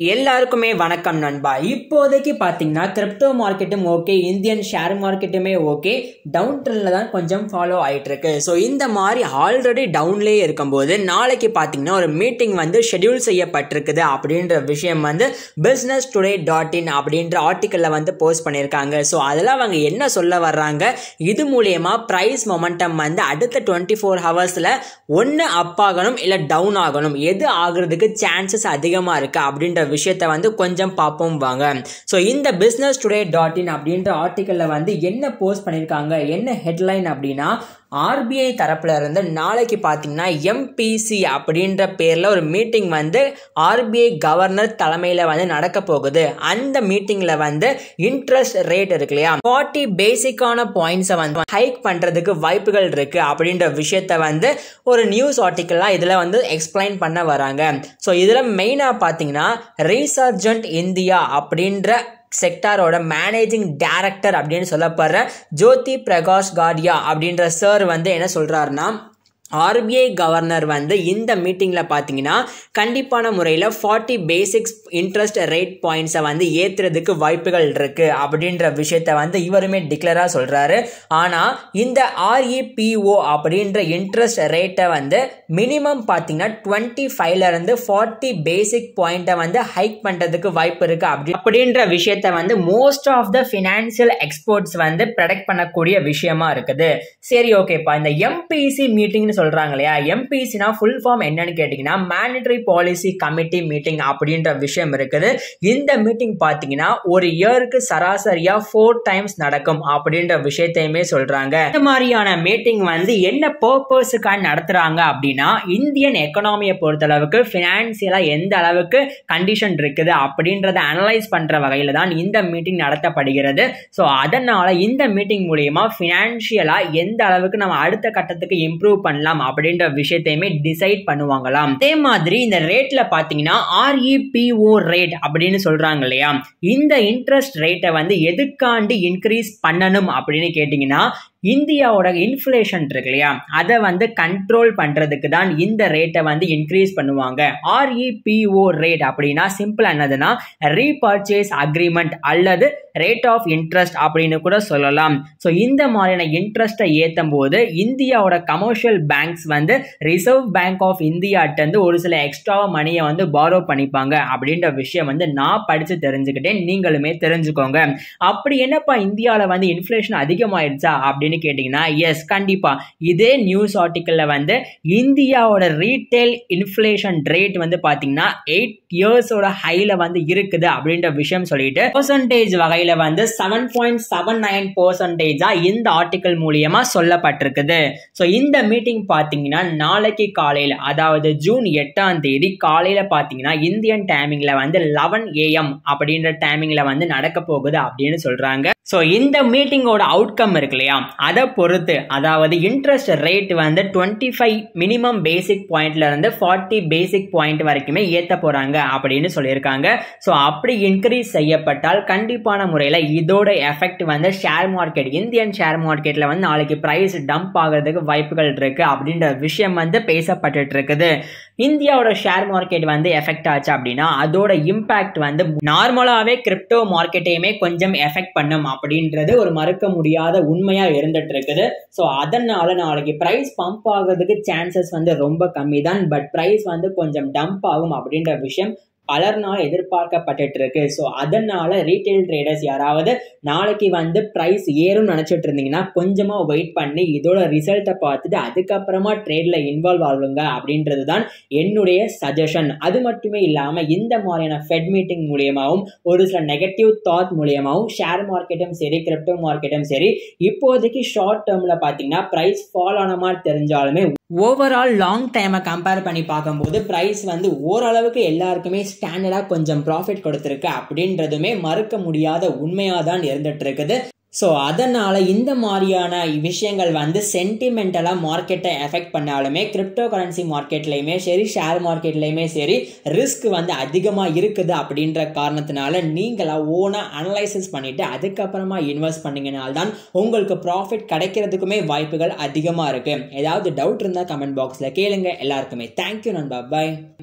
எல்லாருக்குமே வணக்கம் நண்பா இப்போதைக்கு பார்த்தீங்கன்னா கிரிப்டோ மார்க்கெட்டும் ஓகே இந்தியன் ஷேர் மார்க்கெட்டுமே ஓகே டவுன் ட்ரெண்டில் தான் கொஞ்சம் ஃபாலோ ஆயிட்டு இருக்கு ஸோ இந்த மாதிரி ஆல்ரெடி டவுன்லேயே இருக்கும்போது நாளைக்கு பார்த்தீங்கன்னா ஒரு மீட்டிங் வந்து ஷெட்யூல் செய்யப்பட்டிருக்குது அப்படின்ற விஷயம் வந்து பிஸ்னஸ் டுடே டாட் இன் அப்படின்ற ஆர்டிக்கலில் வந்து போஸ்ட் பண்ணியிருக்காங்க ஸோ அதில் அவங்க என்ன சொல்ல வர்றாங்க இது மூலயமா ப்ரைஸ் மொமெண்டம் வந்து அடுத்த டுவெண்ட்டி ஃபோர் ஹவர்ஸில் ஒன்று அப் ஆகணும் இல்லை டவுன் ஆகணும் எது ஆகுறதுக்கு சான்சஸ் அதிகமாக இருக்குது அப்படின்ற விஷயத்த வந்து கொஞ்சம் பார்ப்போம் வாங்க ஸோ இந்த பிஸ்னஸ் டுடே டாட் இன் அப்படின்ற ஆர்டிக்கலில் வந்து என்ன போஸ்ட் பண்ணியிருக்காங்க என்ன ஹெட்லைன் அப்படின்னா ஆர்பிஐ தரப்புல இருந்து நாளைக்கு பார்த்தீங்கன்னா எம்பிசி அப்படின்ற பேரில் ஒரு மீட்டிங் வந்து ஆர்பிஐ கவர்னர் தலைமையில் வந்து நடக்க போகுது அந்த மீட்டிங்கில் வந்து இன்ட்ரெஸ்ட் ரேட் இருக்கு இல்லையா ஃபார்ட்டி பேசிக்கான பாயிண்ட்ஸை வந்து ஹைக் பண்ணுறதுக்கு வாய்ப்புகள் இருக்கு அப்படின்ற விஷயத்த வந்து ஒரு நியூஸ் ஆர்டிக்கல்லாம் இதில் வந்து எக்ஸ்பிளைன் பண்ண வராங்க ஸோ இதில் மெயினாக பார்த்தீங்கன்னா ரீசர்ஜென்ட் இந்தியா அப்படின்ற செக்டாரோட மேனேஜிங் டைரக்டர் அப்படின்னு சொல்லப்படுற ஜோதி பிரகாஷ் காடியா அப்படின்ற சார் வந்து என்ன சொல்கிறாருன்னா ஆர்பிஐ கவர்னர் வந்து இந்த மீட்டிங்கில் பார்த்தீங்கன்னா கண்டிப்பான முறையில் ஃபார்ட்டி பேசிக்ஸ் இன்ட்ரெஸ்ட் ரேட் பாயிண்ட்ஸை வந்து ஏற்றுறதுக்கு வாய்ப்புகள் இருக்குது அப்படின்ற விஷயத்த வந்து இவருமே டிக்ளராக சொல்கிறாரு ஆனால் இந்த ஆர்இபிஓ அப்படின்ற இன்ட்ரெஸ்ட் ரேட்டை வந்து மினிமம் பார்த்தீங்கன்னா டுவெண்ட்டி ஃபைவ்லேருந்து ஃபார்ட்டி பேசிக் பாயிண்ட்டை வந்து ஹைக் பண்ணுறதுக்கு வாய்ப்பு இருக்குது அப்படி அப்படின்ற விஷயத்த வந்து most of the financial exports வந்து ப்ரொடக்ட் பண்ணக்கூடிய விஷயமா இருக்குது சரி ஓகேப்பா இந்த எம்பிசி மீட்டிங்னு சொல்றாங்க இல்லையா எம்பிசினா ஃபுல் ஃபார்ம் என்னன்னு கேட்டிங்கன்னா மேனிட்டரி பாலிசி கமிட்டி மீட்டிங் அப்படின்ற விஷயம் இருக்குது இந்த மீட்டிங் பார்த்தீங்கன்னா ஒரு இயருக்கு சராசரியா ஃபோர் டைம்ஸ் நடக்கும் அப்படின்ற விஷயத்தையுமே சொல்றாங்க இந்த மாதிரியான மீட்டிங் வந்து என்ன பர்பஸுக்காக நடத்துறாங்க அப்படின்னா இந்தியன் எக்கனாமியை பொறுத்தளவுக்கு ஃபினான்சியலா எந்த அளவுக்கு கண்டிஷன் இருக்குது அப்படின்றத அனலைஸ் பண்ற வகையில தான் இந்த மீட்டிங் நடத்தப்படுகிறது ஸோ அதனால இந்த மீட்டிங் மூலியமா ஃபினான்ஷியலா எந்த அளவுக்கு நம்ம அடுத்த கட்டத்துக்கு இம்ப்ரூவ் பண்ணலாம் பண்ணலாம் அப்படின்ற விஷயத்தையுமே டிசைட் பண்ணுவாங்களாம் அதே மாதிரி இந்த ரேட்ல பாத்தீங்கன்னா ஆர்இபிஓ ரேட் அப்படின்னு சொல்றாங்க இல்லையா இந்த இன்ட்ரெஸ்ட் ரேட்டை வந்து எதுக்காண்டி இன்க்ரீஸ் பண்ணணும் அப்படின்னு கேட்டீங்கன்னா இந்தியாவோட இன்ஃப்ளேஷன் இருக்கு இல்லையா அதை வந்து கண்ட்ரோல் பண்ணுறதுக்கு தான் இந்த ரேட்டை வந்து இன்க்ரீஸ் பண்ணுவாங்க ஆர்இபிஓ ரேட் அப்படின்னா சிம்பிள் என்னதுன்னா ரீபர்ச்சேஸ் அக்ரிமெண்ட் அல்லது ரேட் ஆஃப் இன்ட்ரெஸ்ட் அப்படின்னு கூட சொல்லலாம் ஸோ இந்த மாதிரியான இன்ட்ரெஸ்ட்டை ஏற்றும் போது இந்தியாவோட கமர்ஷியல் பேங்க்ஸ் வந்து ரிசர்வ் பேங்க் ஆஃப் இந்தியாட்டேருந்து ஒரு சில எக்ஸ்ட்ரா மணியை வந்து பாரோ பண்ணிப்பாங்க அப்படின்ற விஷயம் வந்து நான் படித்து தெரிஞ்சுக்கிட்டேன் நீங்களுமே தெரிஞ்சுக்கோங்க அப்படி என்னப்பா இந்தியாவில் வந்து இன்ஃப்ளேஷன் அதிகமாயிடுச்சா அப்படின்னு கேட்டிங்கன்னா எஸ் கண்டிப்பாக இதே நியூஸ் ஆர்டிக்கலில் வந்து இந்தியாவோட ரீட்டைல் இன்ஃப்ளேஷன் ரேட் வந்து பார்த்தீங்கன்னா எயிட் இயர்ஸோட ஹையில் வந்து இருக்குது அப்படின்ற விஷயம் சொல்லிட்டு பர்சன்டேஜ் வகையில் வந்து செவன் பாயிண்ட் செவன் நைன் பர்சன்டேஜாக இந்த ஆர்டிக்கல் மூலியமாக சொல்லப்பட்டிருக்குது ஸோ இந்த மீட்டிங் பார்த்தீங்கன்னா நாளைக்கு காலையில் அதாவது ஜூன் எட்டாம் தேதி காலையில் பார்த்தீங்கன்னா இந்தியன் டைமிங்கில் வந்து லெவன் ஏஎம் அப்படின்ற டைமிங்கில் வந்து நடக்க போகுது அப்படின்னு சொல்கிறாங்க ஸோ இந்த மீட்டிங்கோட அவுட்கம் இருக்கு இல்லையா அதை பொறுத்து அதாவது இன்ட்ரெஸ்ட் ரேட் வந்து டுவெண்ட்டி ஃபைவ் மினிமம் பேசிக் பாயிண்ட்ல இருந்து ஃபார்ட்டி பேசிக் பாயிண்ட் வரைக்குமே ஏற்ற போறாங்க அப்படின்னு சொல்லியிருக்காங்க ஸோ அப்படி இன்க்ரீஸ் செய்யப்பட்டால் கண்டிப்பான முறையில் இதோட எஃபெக்ட் வந்து ஷேர் மார்க்கெட் இந்தியன் ஷேர் மார்க்கெட்ல வந்து நாளைக்கு ப்ரைஸ் டம்ப் ஆகிறதுக்கு வாய்ப்புகள் இருக்கு அப்படின்ற விஷயம் வந்து பேசப்பட்டு இருக்குது இந்தியாவோட ஷேர் மார்க்கெட் வந்து எஃபெக்ட் ஆச்சு அப்படின்னா அதோட இம்பாக்ட் வந்து நார்மலாகவே கிரிப்டோ மார்க்கெட்டையுமே கொஞ்சம் எஃபெக்ட் பண்ணும் அப்படின்றது ஒரு மறுக்க முடியாத உண்மையா இருந்துட்டு இருக்குது ஸோ அதனால நாளைக்கு ப்ரைஸ் பம்ப் ஆகிறதுக்கு சான்சஸ் வந்து ரொம்ப கம்மி தான் பட் ப்ரைஸ் வந்து கொஞ்சம் டம்ப் ஆகும் அப்படின்ற விஷயம் பலர்னால் எதிர்பார்க்கப்பட்டு இருக்கு ஸோ அதனால ரீட்டைல் ட்ரேடர்ஸ் யாராவது நாளைக்கு வந்து ப்ரைஸ் ஏறும் நினச்சிட்டு இருந்தீங்கன்னா கொஞ்சமாக வெயிட் பண்ணி இதோட ரிசல்ட்டை பார்த்துட்டு அதுக்கப்புறமா ட்ரேடில் இன்வால்வ் ஆகுங்க அப்படின்றது தான் என்னுடைய சஜஷன் அது மட்டுமே இல்லாமல் இந்த மாதிரியான ஃபெட் மீட்டிங் மூலியமாகவும் ஒரு சில நெகட்டிவ் தாட் மூலியமாகவும் ஷேர் மார்க்கெட்டும் சரி கிரிப்டோ மார்க்கெட்டும் சரி இப்போதைக்கு ஷார்ட் டேர்மில் பார்த்தீங்கன்னா ப்ரைஸ் ஃபால் ஆன மாதிரி தெரிஞ்சாலுமே ஓவரால் லாங் டைமை கம்பேர் பண்ணி பார்க்கும்போது ப்ரைஸ் வந்து ஓரளவுக்கு எல்லாருக்குமே ஸ்டாண்டர்டாக கொஞ்சம் ப்ராஃபிட் கொடுத்துருக்கு அப்படின்றதுமே மறுக்க முடியாத உண்மையாக தான் இருந்துட்டு இருக்குது ஸோ அதனால் இந்த மாதிரியான விஷயங்கள் வந்து சென்டிமெண்டலாக மார்க்கெட்டை எஃபெக்ட் பண்ணாலுமே கிரிப்டோ கரன்சி மார்க்கெட்லேயுமே சரி ஷேர் மார்க்கெட்லேயுமே சரி ரிஸ்க் வந்து அதிகமாக இருக்குது அப்படின்ற காரணத்தினால நீங்களாக ஓனாக அனலைசிஸ் பண்ணிவிட்டு அதுக்கப்புறமா இன்வெஸ்ட் பண்ணிங்கனால்தான் உங்களுக்கு ப்ராஃபிட் கிடைக்கிறதுக்குமே வாய்ப்புகள் அதிகமாக இருக்குது ஏதாவது டவுட் இருந்தால் கமெண்ட் பாக்ஸில் கேளுங்க எல்லாருக்குமே தேங்க்யூ நண்பா பாய்